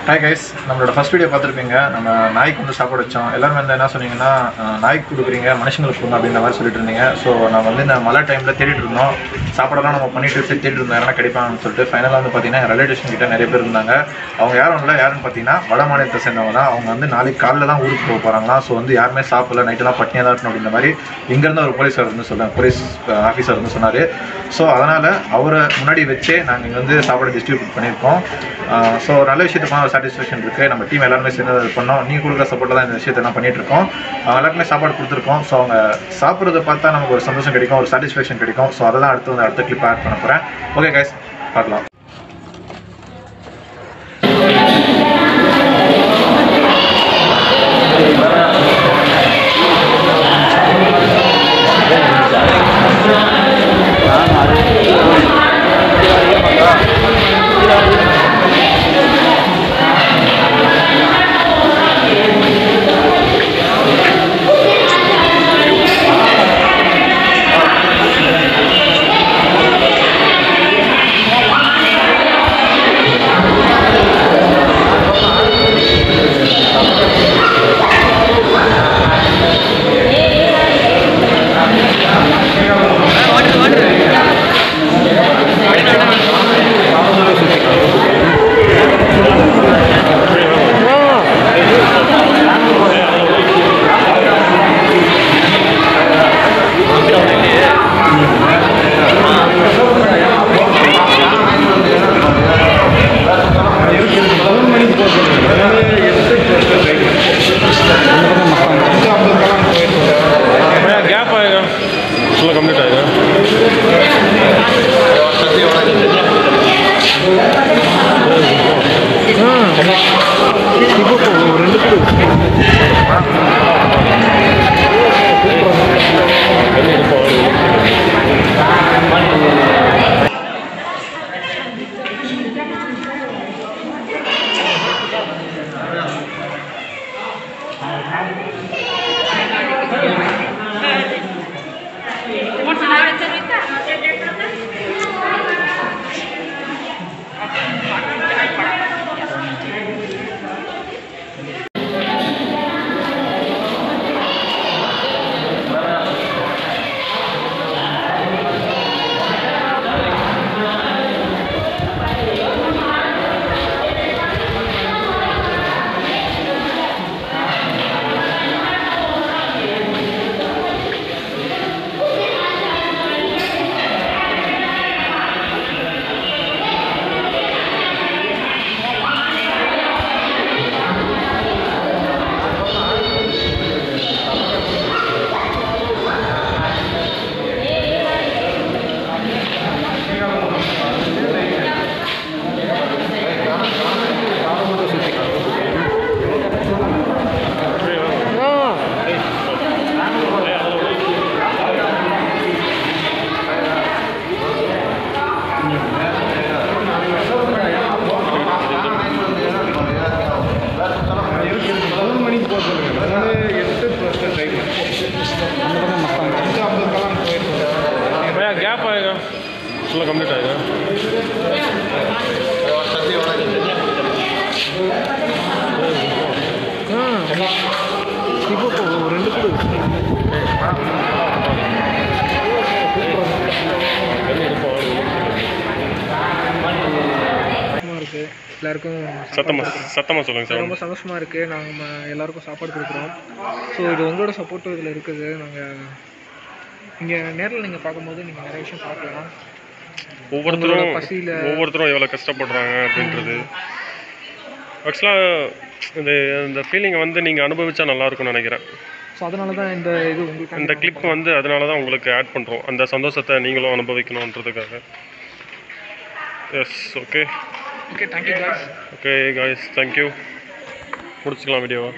hi guys நம்மளோட first video பார்த்துருப்பீங்க நம்ம நாய்க்கு வந்து சாப்பாடு வச்சோம் எல்லாரும் வந்து என்ன சொன்னீங்கன்னா அஹ், நாய்க்கு கொடுக்குறீங்க மனுஷங்களுக்கு கொடுங்க அப்படின்ற மாதிரி சொல்லிட்டு இருந்தீங்க ஸோ நம்ம வந்து இந்த மழை டைமில் தேடிட்டு இருந்தோம் சாப்பாடெல்லாம் நம்ம பண்ணிட்டு சரி தேடிட்டு இருந்தோம் யாரும் கிடைப்பாங்கன்னு சொல்லிட்டு ஃபைனலாக வந்து பார்த்தீங்கன்னா ரிலேட்டிவ்ஸ் கிட்ட நிறைய பேர் இருந்தாங்க அவங்க யாரும் இல்லை யாருன்னு பார்த்தீங்கன்னா வட மாநிலத்தை சேர்ந்தவங்க தான் அவங்க வந்து நாளைக்கு காலைல தான் ஊருக்கு போக போகிறாங்களாம் ஸோ வந்து யாருமே சாப்பிடல நைட்டெல்லாம் பட்டினியாக தான் இருக்கணும் அப்படின்ற மாதிரி இங்கேருந்து ஒரு போலீஸார் வந்து சொல்ல போலீஸ் ஆஃபீஸர் வந்து சொன்னார் ஸோ அதனால் அவரை முன்னாடி வச்சே நாங்கள் இங்கே வந்து சாப்பாடு டிஸ்ட்ரிபியூட் பண்ணியிருக்கோம் ஸோ நல்ல விஷயத்துக்கான ஒரு சாட்டிஸ்ஃபேக்ஷன் இருக்குது நம்ம டீம் எல்லாருமே சேர்ந்து அது பண்ணோம் நீ கொடுக்குற சப்போர்ட்டில் தான் இந்த விஷயத்தை நான் பண்ணிட்டு இருக்கோம் அவங்க எல்லாருக்குமே சாப்பாடு கொடுத்துருக்கோம் ஸோ அவங்க சாப்பிட்றத பார்த்தா நமக்கு ஒரு சந்தோஷம் கிடைக்கும் ஒரு சாட்டிஸ்ஃபேக்ஷன் கிடைக்கும் ஸோ அதை தான் அடுத்து வந்து அடுத்த கிளிப் ஆட் பண்ண போகிறேன் ஓகே கைஸ் பார்க்கலாம் भैया गैप आएगा चलो कंप्लीट आएगा भैया गैप आएगा चलो कंप्लीट आएगा சந்தோஷமா இருக்கு எல்லாருக்கும் சத்தமா சத்தமா சொல்லுங்க சார் ரொம்ப சந்தோஷமா இருக்கு நாங்கள் எல்லாருக்கும் சாப்பாடு கொடுக்குறோம் ஸோ இது உங்களோட சப்போர்ட்டும் இதில் இருக்குது நாங்கள் இங்கே நேரில் நீங்கள் பார்க்கும்போது நீங்கள் நிறைய விஷயம் பார்க்கலாம் ஒவ்வொருத்தரும் உங்களோட பசியில- ஒவ்வொருத்தரும் எவ்வளோ கஷ்டப்படுறாங்க அப்படின்றது ஆக்சுவலாக இந்த இந்த ஃபீலிங்கை வந்து நீங்கள் அனுபவிச்சா நல்லா இருக்கும்னு நினைக்கிறேன் ஸோ அதனால தான் இந்த இது உங்களுக்கு இந்த கிளிப் வந்து அதனால தான் உங்களுக்கு ஆட் பண்ணுறோம் அந்த சந்தோஷத்தை நீங்களும் அனுபவிக்கணுன்றதுக்காக yes okay okay thank you class okay guys thank you முடிச்சுக்கலாம் வீடியோவை